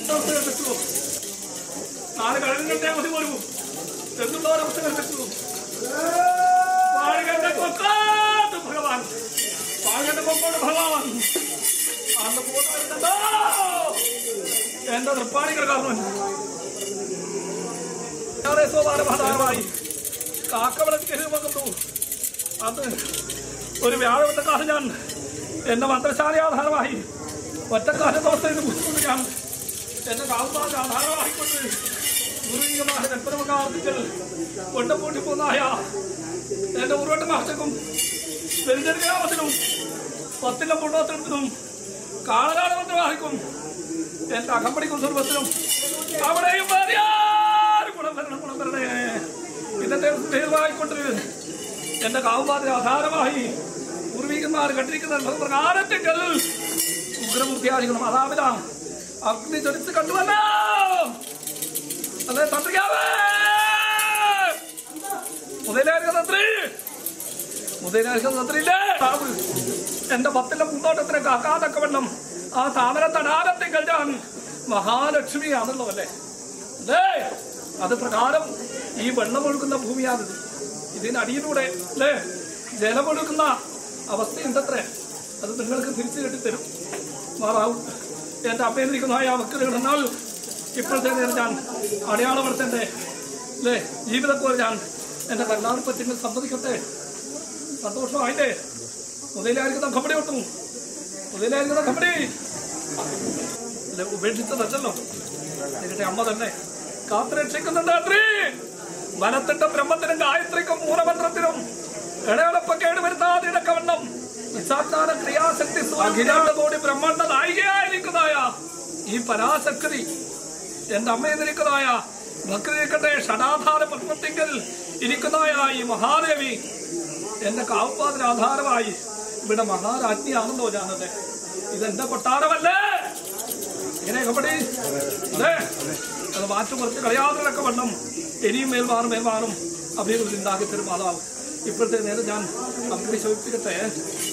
കൽപ്പിച്ചു നാല് കഴിഞ്ഞിട്ടേ മതി പോരൂ എന്നുള്ള ഒരവസ്ഥ കൽപ്പിച്ചു പാഴുകന്റെ കൊക്കാട്ട് ഭഗവാൻ പാഴുകന്റെ കൊക്കോട് ഭഗവാൻ അന്ന് പോട്ട് വരുന്നുണ്ടോ എന്റെ തൃപ്പാണികൾ കാരണം ഏറെ സോപാനഭാരമായി കാക്കവിളക്ക് കരുതുന്നു അത് ഒരു വ്യാഴവട്ട കാലം ഞാൻ എന്റെ മന്ത്രശാല ആധാരമായി ഒറ്റക്കാല ദിവസത്തിന് പുസ്തകം ഞാൻ എന്റെ കാൽപാത ആധാരമായിക്കൊണ്ട് ഗുരുവികമായ കൽപ്പനമകാർത്തിക്കൽ കൊണ്ടപൂട്ടി പോന്നായ എന്റെ ഉരുവട്ട മഹത്വക്കും വെഞ്ചരികാമത്തിനും പത്തിന്റെ പുണ്ണോത്തരത്തിനും കാളരാടമന്ത്രവാഹിക്കും എന്റെ അകമ്പടിക്കും സ്വരൂപത്തിനും അവിടെയും മതിയാറ് ഗുണം വരണം ഗുണം വരണേ ഇതിന്റെ പേരുമായിക്കൊണ്ട് എന്റെ കാവുപാതിര ആധാരമായി പൂർവികന്മാർ കണ്ടിരിക്കുന്ന പ്രകാരത്തിങ്കൽ ഉഗ്രമൂർത്തിയായിരിക്കണം അതാവിത അഗ്നി ജ്വലിച്ച് കണ്ടുവല്ലോ അതെ തന്ത്രിയാവേ മുതലാളിക തന്ത്രി മുതലാളിക തന്ത്രിയില്ലേ ആവ്. എന്റെ പത്തിന്റെ മുന്നോട്ടത്തിന് കാക്കാതൊക്കെ വെള്ളം ആ താമര തടാകത്തിങ്കൽ ഞാൻ മഹാലക്ഷ്മിയാണല്ലോ അല്ലേ അല്ലേ അത് പ്രകാരം ഈ വെള്ളമൊഴുകുന്ന ഭൂമിയാണിത് ഇതിനടിയിലൂടെ അല്ലേ ജലമൊഴുകുന്ന അവസ്ഥയുണ്ടത്രേ അത് നിങ്ങൾക്ക് തിരിച്ചു കെട്ടിത്തരും മാറാവും എന്റെ അമ്മയിരിക്കുന്നതായ ആ മക്കൾ എന്നാൽ ഇപ്പോഴത്തെ നേരം ഞാൻ അടയാളപ്പെടുത്തേണ്ടേ അല്ലേ ജീവിതത്തിൽ ഞാൻ എന്റെ കല്ലാർപ്പറ്റിന് സമ്മതിക്കട്ടെ സന്തോഷമായില്ലേ മുതലായിരിക്കുന്ന കമ്പടി ഒട്ടും മുതലായിരിക്കുന്ന കമ്പടി അല്ലെ ഉപേക്ഷിച്ചതല്ലോ എന്നിട്ട് അമ്മ തന്നെ കാത്തുരക്ഷിക്കുന്നുണ്ട് അത്രേ വനത്തിന്റെ ബ്രഹ്മത്തിനും ഗായത്രിക്കും മൂലമന്ത്രത്തിനും ഇടയളപ്പ കേടുവരുത്താതെ ഇടക്കവണ്ണം നിശാജ്ഞാന ക്രിയാശക്തി കോടി ബ്രഹ്മാണ്ട നായികയായിരിക്കുന്നതായ ഈ പരാശക്തി എന്റെ അമ്മയെന്നിരിക്കുന്നതായ ഭക്തിരിക്കട്ടെ ഷടാധാര പത്മത്തിങ്കൽ ഇരിക്കുന്നതായ ഈ മഹാദേവി എന്റെ കാവുപാതിന് ആധാരമായി ഇവിടെ മഹാരാജ്ഞിയാണെന്നോ ഞാനത് ഇതെന്റെ കൊട്ടാരമല്ലേ ഇങ്ങനെ കബഡി അല്ലേ അത് മാറ്റി കുറച്ച് കളയാതിലൊക്കെ വണ്ണം ഇനിയും മേൽമാറും മേൽമാറും അഭിവൃദ്ധി ഉണ്ടാക്കി തരും മാതാവ് ഇപ്പോഴത്തെ നേരം ഞാൻ അഭിവൃദ്ധി ശോഭിപ്പിക്കട്ടെ